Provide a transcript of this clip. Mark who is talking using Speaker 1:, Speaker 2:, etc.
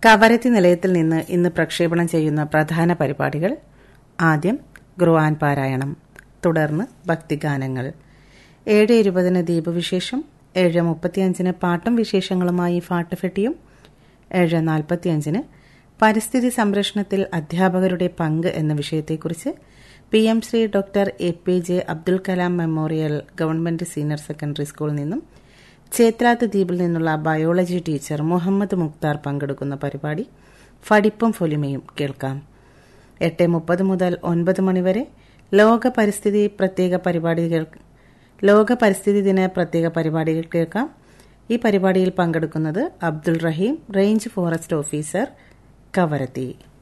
Speaker 1: കവരത്തി നിലയത്തിൽ നിന്ന് ഇന്ന് പ്രക്ഷേപണം ചെയ്യുന്ന പ്രധാന പരിപാടികൾ ആദ്യം ഖുർആൻ പാരായണം തുടർന്ന് ഭക്തിഗാനങ്ങൾ ഏഴ് ഇരുപതിന് ദീപവിശേഷം ഏഴ് മുപ്പത്തിയഞ്ചിന് പാട്ടും വിശേഷങ്ങളുമായി ഫാട്ടുഫെട്ടിയും ഏഴ് നാൽപ്പത്തിയഞ്ചിന് പരിസ്ഥിതി സംരക്ഷണത്തിൽ അധ്യാപകരുടെ പങ്ക് എന്ന വിഷയത്തെക്കുറിച്ച് P M Sree doctor A P J Abdul Kalam memorial government senior secondary സ്കൂളിൽ നിന്നും ചേത്രാത്ത് ദ്വീപിൽ നിന്നുള്ള ബയോളജി ടീച്ചർ മുഹമ്മദ് മുക്താർ പങ്കെടുക്കുന്ന പരിപാടി ഫടിപ്പും ഫൊലിമയും കേൾക്കാം എട്ട് മുപ്പത് മുതൽ ഒൻപത് മണിവരെ ലോക പരിസ്ഥിതി പ്രത്യേക പരിപാടികൾ ലോക പരിസ്ഥിതി ദിന പ്രത്യേക പരിപാടികൾ കേൾക്കാം ഈ പരിപാടിയിൽ പങ്കെടുക്കുന്നത് Abdul Raheem range forest officer Kavaratti